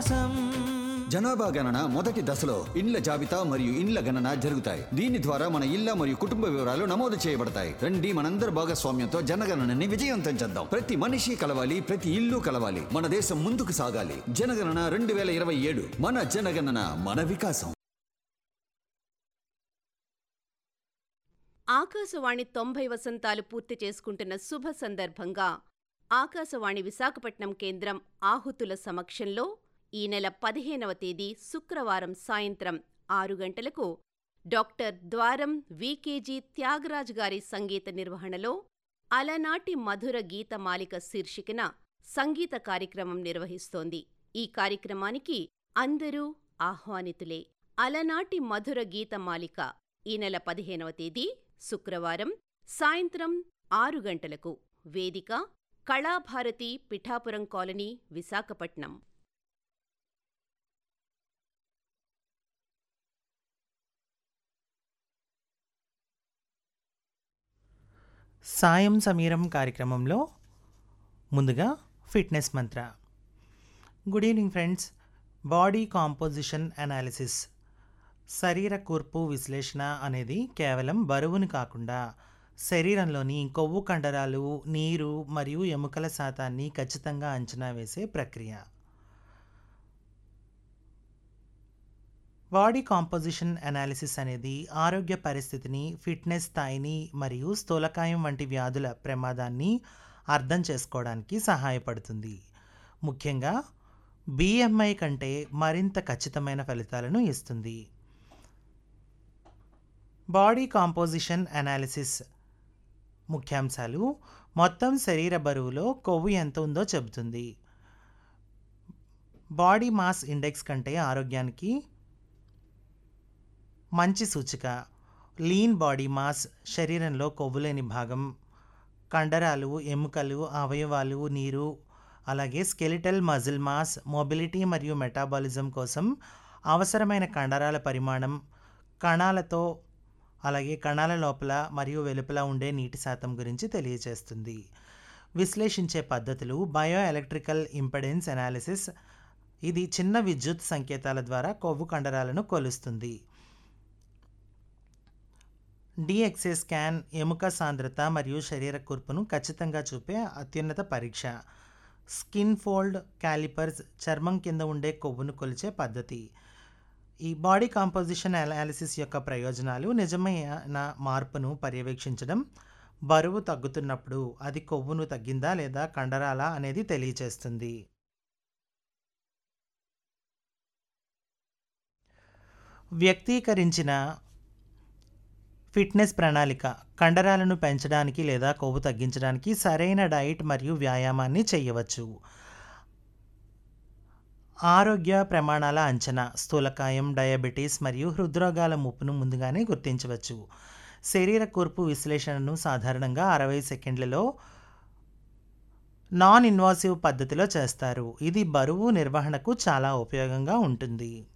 వికాసం జనాభా గణన మొదటి దశలో ఇండ్ల జాబితా మరియు ఇండ్ల గణన జరుగుతాయి దీని ద్వారా మన ఇళ్ల మరియు కుటుంబ వివరాలు నమోదు చేయబడతాయి రండి మనందరి భాగస్వామ్యంతో జనగణనని విజయవంతం చేద్దాం ప్రతి మనిషి కలవాలి ప్రతి ఇల్లు కలవాలి మన దేశం ముందుకు సాగాలి జనగణన రెండు వేల ఇరవై ఏడు మన జనగణన మన వికాసం ఆకాశవాణి తొంభై వసంతాలు పూర్తి చేసుకుంటున్న శుభ సందర్భంగా ఆకాశవాణి విశాఖపట్నం కేంద్రం ఆహుతుల సమక్షంలో ఈ నెల పదిహేనవ తేదీ శుక్రవారం సాయంత్రం ఆరు గంటలకు డాక్టర్ ద్వారం వికేజీ త్యాగరాజ్ గారి సంగీత నిర్వహణలో అలనాటి మధుర గీతమాలిక శీర్షికన సంగీత కార్యక్రమం నిర్వహిస్తోంది ఈ కార్యక్రమానికి అందరూ ఆహ్వానితులే అలనాటి మధుర గీతమాలిక ఈ నెల పదిహేనవ తేదీ శుక్రవారం సాయంత్రం ఆరు గంటలకు వేదిక కళాభారతి పిఠాపురం కాలనీ విశాఖపట్నం సాయం సమీరం కార్యక్రమంలో ముందుగా ఫిట్నెస్ మంత్ర good evening friends body composition analysis శరీర కూర్పు విశ్లేషణ అనేది కేవలం బరువును కాకుండా శరీరంలోని కొవ్వు కండరాలు నీరు మరియు ఎముకల శాతాన్ని ఖచ్చితంగా అంచనా వేసే ప్రక్రియ బాడీ కాంపోజిషన్ అనాలిసిస్ అనేది ఆరోగ్య పరిస్థితిని ఫిట్నెస్ స్థాయిని మరియు స్థూలకాయం వంటి వ్యాధుల ప్రమాదాన్ని అర్థం చేసుకోవడానికి సహాయపడుతుంది ముఖ్యంగా బిఎంఐ కంటే మరింత ఖచ్చితమైన ఫలితాలను ఇస్తుంది బాడీ కాంపోజిషన్ అనాలిసిస్ ముఖ్యాంశాలు మొత్తం శరీర బరువులో కొవ్వు ఎంత ఉందో చెబుతుంది బాడీ మాస్ ఇండెక్స్ కంటే ఆరోగ్యానికి మంచి సూచిక లీన్ బాడీ మాస్ శరీరంలో కొవ్వు లేని భాగం కండరాలు ఎముకలు అవయవాలు నీరు అలాగే స్కెలిటల్ మజిల్ మాస్ మొబిలిటీ మరియు మెటాబాలిజం కోసం అవసరమైన కండరాల పరిమాణం కణాలతో అలాగే కణాల లోపల మరియు వెలుపల ఉండే నీటి శాతం గురించి తెలియజేస్తుంది విశ్లేషించే పద్ధతులు బయో ఎలక్ట్రికల్ ఇంపెడెన్స్ అనాలిసిస్ ఇది చిన్న విద్యుత్ సంకేతాల ద్వారా కొవ్వు కండరాలను కొలుస్తుంది డిఎక్సే స్కాన్ ఎముక సాంద్రత మరియు శరీర కూర్పును ఖచ్చితంగా చూపే అత్యున్నత పరీక్ష స్కిన్ ఫోల్డ్ క్యాలిపర్స్ చర్మం కింద ఉండే కొవ్వును కొలిచే పద్ధతి ఈ బాడీ కాంపోజిషన్ అనాలిసిస్ యొక్క ప్రయోజనాలు నిజమైన మార్పును పర్యవేక్షించడం బరువు తగ్గుతున్నప్పుడు అది కొవ్వును తగ్గిందా లేదా కండరాలా అనేది తెలియచేస్తుంది వ్యక్తీకరించిన ఫిట్నెస్ ప్రణాళిక కండరాలను పెంచడానికి లేదా కొవ్వు తగ్గించడానికి సరైన డైట్ మరియు వ్యాయామాన్ని చేయవచ్చు ఆరోగ్య ప్రమాణాల అంచనా స్థూలకాయం డయాబెటీస్ మరియు హృద్రోగాల ముప్పును ముందుగానే గుర్తించవచ్చు శరీర కూర్పు విశ్లేషణను సాధారణంగా అరవై సెకండ్లలో నాన్ ఇన్వాసివ్ పద్ధతిలో చేస్తారు ఇది బరువు నిర్వహణకు చాలా ఉపయోగంగా ఉంటుంది